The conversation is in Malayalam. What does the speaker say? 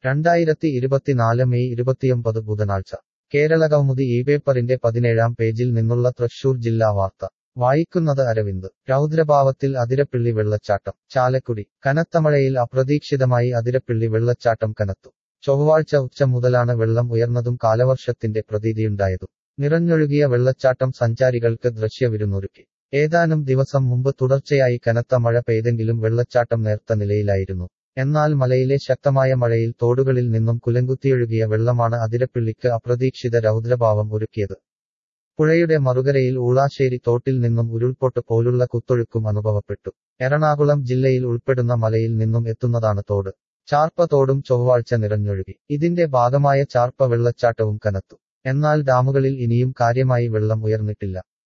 രണ്ടായിരത്തി ഇരുപത്തിനാല് മെയ് ഇരുപത്തിയൊമ്പത് ബുധനാഴ്ച കേരളകൗമുദി ഈ പേപ്പറിന്റെ പതിനേഴാം പേജിൽ നിന്നുള്ള തൃശൂർ ജില്ലാ വാർത്ത വായിക്കുന്നത് അരവിന്ദ് രൗദ്രഭാവത്തിൽ അതിരപ്പിള്ളി വെള്ളച്ചാട്ടം ചാലക്കുടി കനത്ത മഴയിൽ അപ്രതീക്ഷിതമായി അതിരപ്പിള്ളി വെള്ളച്ചാട്ടം കനത്തു ചൊവ്വാഴ്ച ഉച്ച മുതലാണ് വെള്ളം ഉയർന്നതും കാലവർഷത്തിന്റെ പ്രതീതിയുണ്ടായതും നിറഞ്ഞൊഴുകിയ വെള്ളച്ചാട്ടം സഞ്ചാരികൾക്ക് ദൃശ്യവിരുന്നൊരുക്കി ഏതാനും ദിവസം മുമ്പ് തുടർച്ചയായി കനത്ത മഴ പെയ്തെങ്കിലും വെള്ളച്ചാട്ടം നേർത്ത നിലയിലായിരുന്നു എന്നാൽ മലയിലെ ശക്തമായ മഴയിൽ തോടുകളിൽ നിന്നും കുലങ്കുത്തിയൊഴുകിയ വെള്ളമാണ് അതിരപ്പിള്ളിക്ക് അപ്രതീക്ഷിത രൗദ്രഭാവം ഒരുക്കിയത് പുഴയുടെ മറുകരയിൽ ഊളാശ്ശേരി തോട്ടിൽ നിന്നും ഉരുൾപൊട്ട് പോലുള്ള കുത്തൊഴുക്കും അനുഭവപ്പെട്ടു എറണാകുളം ജില്ലയിൽ ഉൾപ്പെടുന്ന മലയിൽ നിന്നും എത്തുന്നതാണ് തോട് ചാർപ്പ തോടും ചൊവ്വാഴ്ച നിറഞ്ഞൊഴുകി ഇതിന്റെ ഭാഗമായ ചാർപ്പ വെള്ളച്ചാട്ടവും കനത്തു എന്നാൽ ഡാമുകളിൽ ഇനിയും കാര്യമായി വെള്ളം ഉയർന്നിട്ടില്ല